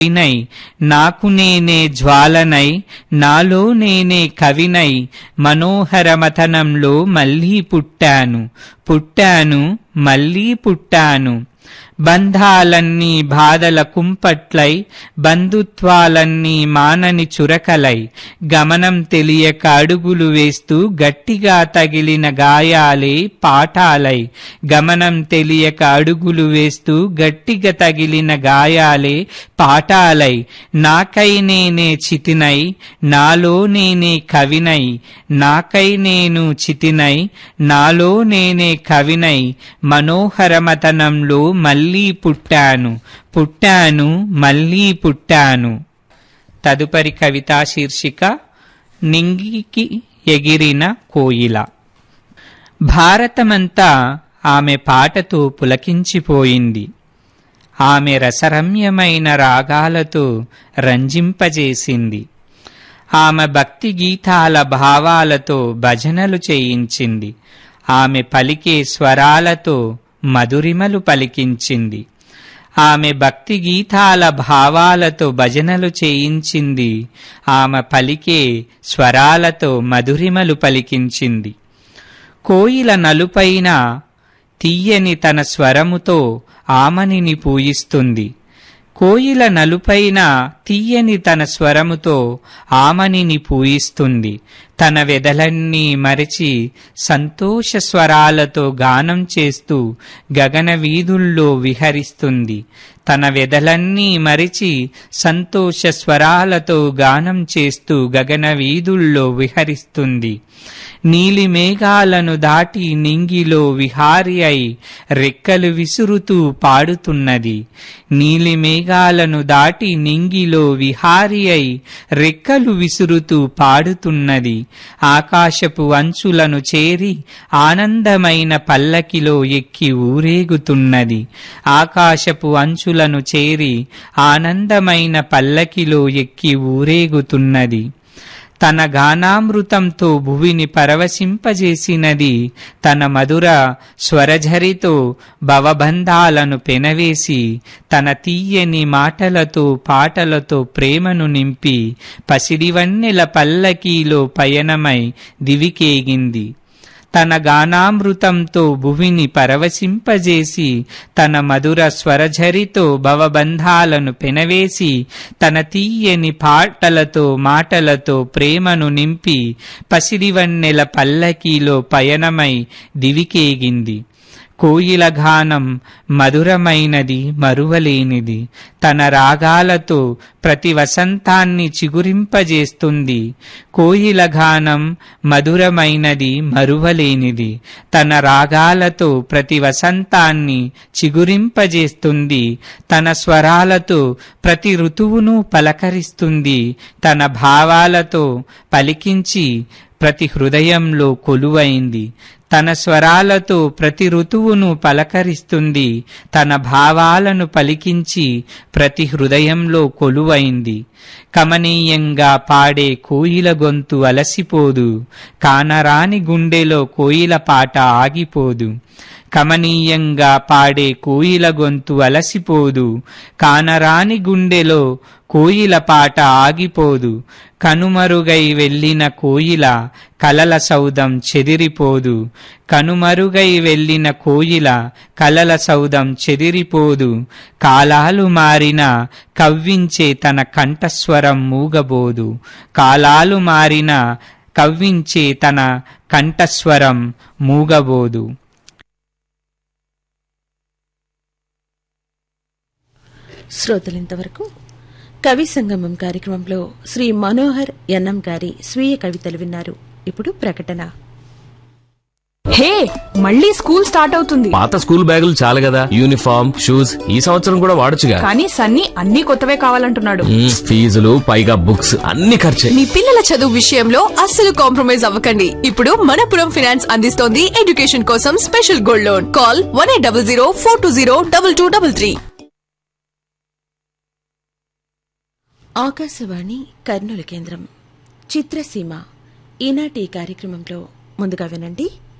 నై నాకు నేనే జ్వాలనై నాలో నేనే కవినై మనోహరమథనంలో మళ్ళీ పుట్టాను పుట్టాను మళ్ళీ పుట్టాను బంధాలన్నీ బాధల కుంపట్లై బంధుత్వాలన్నీ మానని చురకలై గమనం తెలియక అడుగులు వేస్తూ గట్టిగా తగిలిన గాయాలే పాఠాలై గమనం తెలియక అడుగులు వేస్తూ గట్టిగా తగిలిన గాయాలే పాఠాలై నాకై నేనే చితినై నాలో నేనే కవినై నాకై నేను చితినై నాలో నేనే కవినై మనోహరమతనంలో మళ్ళీ పుట్టాను పుట్టాను మళ్ళీ పుట్టాను తదుపరి కవితా శీర్షిక నింగికి ఎగిరిన కోయిల భారతమంతా ఆమె పాటతో పులకించిపోయింది ఆమె రసరమ్యమైన రాగాలతో రంజింపజేసింది ఆమె భక్తి గీతాల భావాలతో భజనలు చేయించింది ఆమె పలికే స్వరాలతో మధురిమలు పలికించింది ఆమె భక్తి గీతాల భావాలతో భజనలు చేయించింది ఆమె పలికే స్వరాలతో మధురిమలు పలికించింది కోయిల నలుపైన తీయని తన స్వరముతో ఆమనిని పూయిస్తుంది కోయిల నలుపైన తీయని తన స్వరముతో ఆమనిని పూయిస్తుంది తన వెదలన్నీ మరచి సంతోష స్వరాలతో గానం చేస్తూ గగన వీధుల్లో విహరిస్తుంది తన వెదలన్నీ మరిచి సంతోష స్వరాలతో గానం చేస్తూ గగన వీధుల్లో విహరిస్తుంది నీలి మేఘాలను దాటి నింగిలో విహారి అయి రెక్కలు విసురుతూ పాడుతున్నది నీలి మేఘాలను దాటి నింగిలో విహారి అయి రెక్కలు విసురుతూ పాడుతున్నది ఆకాశపు అంచులను చేరి ఆనందమైన పల్లకిలో ఎక్కి ఊరేగుతున్నది ఆకాశపు అంచులను చేరి ఆనందమైన పల్లకిలో ఎక్కి ఊరేగుతున్నది తన గానామృతంతో భువిని పరవశింపజేసినది తన మధుర స్వరఝరితో భవబంధాలను పెనవేసి తన తీయని మాటలతో పాటలతో ప్రేమను నింపి పసిడివన్నెల పల్లకీలో పయనమై దివికేగింది తన గానామృతంతో భువిని పరవశింపజేసి తన మధుర స్వరఝరితో భవబంధాలను పెనవేసి తన తీయని పాటలతో మాటలతో ప్రేమను నింపి పసిడివన్నెల పల్లకీలో పయనమై దివికేగింది కోయిల గానం మధురమైనది మరువలేనిది తన రాగాలతో ప్రతి వసంతాన్ని చిగురింపజేస్తుంది కోయిల గానం మధురమైనది మరువలేనిది తన రాగాలతో ప్రతి వసంతాన్ని చిగురింపజేస్తుంది తన స్వరాలతో ప్రతి ఋతువును పలకరిస్తుంది తన భావాలతో పలికించి ప్రతి హృదయంలో కొలువైంది తన స్వరాలతో ప్రతి ఋతువును పలకరిస్తుంది తన భావాలను పలికించి ప్రతి హృదయంలో కొలువైంది కమనీయంగా పాడే కోయిల గొంతు అలసిపోదు కానరాని గుండెలో కోయిల పాట ఆగిపోదు కమనీయంగా పాడే కోయిల గొంతు అలసిపోదు కానరాని గుండెలో కోయిల పాట ఆగిపోదు కనుమరుగై వెళ్ళిన కోయిల కలల సౌదం చెదిరిపోదు కనుమరుగై వెళ్ళిన కోయిల కలల సౌదం చెదిరిపోదు కాలాలు మారిన కవ్వించే తన కంఠస్వరం మూగబోదు కాలాలు మారిన కవ్వించే తన కంఠస్వరం మూగబోదు శ్రోతలింతవరకు కవి సంగమం కార్యక్రమంలో శ్రీ మనోహర్ ఎన్ఎం గారి స్వీయ కవితలు విన్నారు ఇప్పుడు ప్రకటన హే మళ్ళీ స్కూల్ స్టార్ట్ అవుతుంది పాత స్కూల్ బ్యాగులు చాలు కదా యూనిఫామ్ షూస్ ఈ సంవత్సరం కూడా వాడొచ్చుగా కానీ సన్నీ అన్ని కొత్తవే కావాలంటున్నాడు మ్మ్, ఫీజులు పైగా బుక్స్ అన్ని ఖర్చే మీ పిల్లల చదువు విషయంలో అస్సలు కాంప్రమైజ్ అవ్వకండి ఇప్పుడు మనపురం ఫినాన్స్ అందిస్తోంది ఎడ్యుకేషన్ కోసం special gold loan call one eight double zero four two zero double two double three Akashvani Kurnool కేంద్రం చిత్రసీమ ఈనాటి ఈ కార్యక్రమంలో ముందుగా వినండి